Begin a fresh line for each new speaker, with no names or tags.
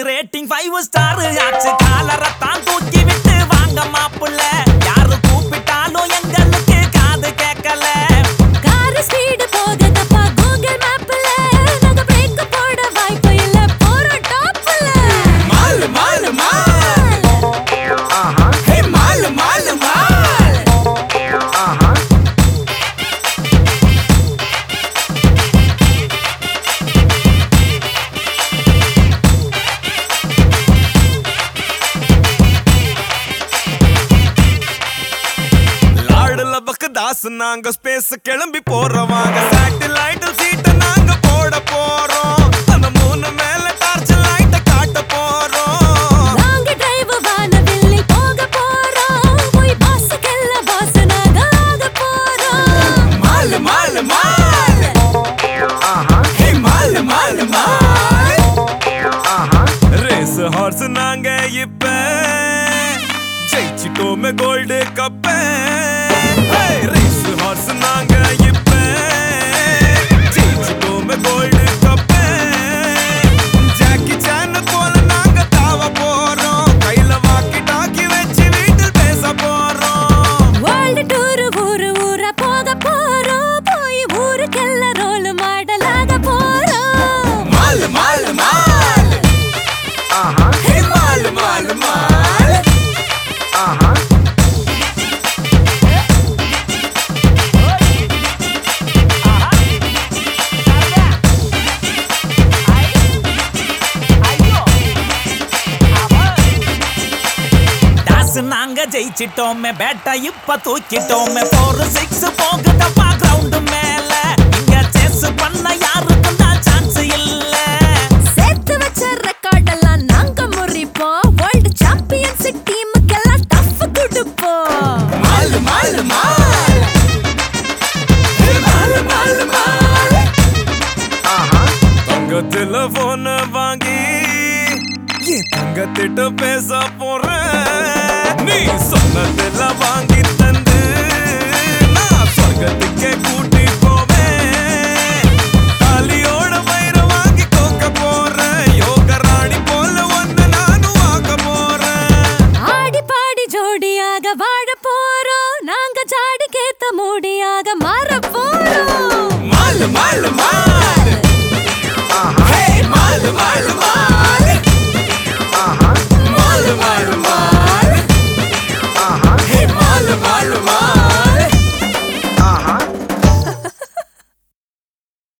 rating five star ஆச்சு காலரத்தான் தூக்கி விட்டு வாங்க மாப்புள்ள யாரு கூப்பிட்டாலும் எங்களுக்கு காது கேட்கல
கார் ஸ்பீடு போகுதப்பா கூகுள் மேப்ல நாங்க பிரேக் போட வாய்ப்பு இல்ல போறோம் டாப்ல
மாலு மாலு மால் ஹே மாலு மாலு மால் லாடுல பக்கு தாஸ் நாங்க ஸ்பேஸ் கிளம்பி போறவாங்க சேட்டலைட் சீட்ட நாங்க போட போறோம் அந்த மூணு மேல டார்ச் லைட்ட காட்ட போறோம்
நாங்க டிரைவ் வானவில்லை போக போறோம் போய் பாஸ்க்கெல்லாம் பாஸ் நாங்க ஆக போறோம்
மாலு மாலு மால் ஹே மாலு மாலு மால் ரேஸ் ஹார்ஸ் நாங்க இப்ப ஜெயிச்சிட்டோமே கோல்டு கப்ப ரேஸ் ஹார்ஸ் நாங்க இப்ப ஜெயிச்சிட்டோமே கோல்டு கப்ப ஜாக்கி சான் போல நாங்க தாவ போறோம் கையில வாக்கி டாக்கி வச்சு வீட்டில் பேச போறோம்
வேர்ல்ட் டூர் ஊரு ஊரா போக போறோம் போய் ஊருக்கெல்லாம் ரோல் மாடலாக போறோம்
மாலு மாலு மால் ஹே மாலு மாலு மால் டாஸ் நாங்க ஜெயிச்சிட்டோமே பேட்டா இப்ப தூக்கிட்டோமே ஃபோர் சிக்ஸ் போகுதப்பா கிரவுண்ட் மேல இங்க செஸ் பண்ண யாருக்கும் தான் சான்ஸ் இல்ல
சேர்த்து வச்ச ரெக்கார்ட் எல்லாம் நாங்க முறிப்போம் வேர்ல்ட் சாம்பியன்ஷிப் டீமுக்கெல்லாம் டஃப் கொடுப்போம்
மாலு மாலு மால் ஹே மாலு மாலு மால் தங்கத்துல போன வாங்கி என் தங்கத்திட்ட பேச போறேன் நீ சொன்னதுல வாங்கி தந்து நான் சொர்க்கத்துக்கே கூட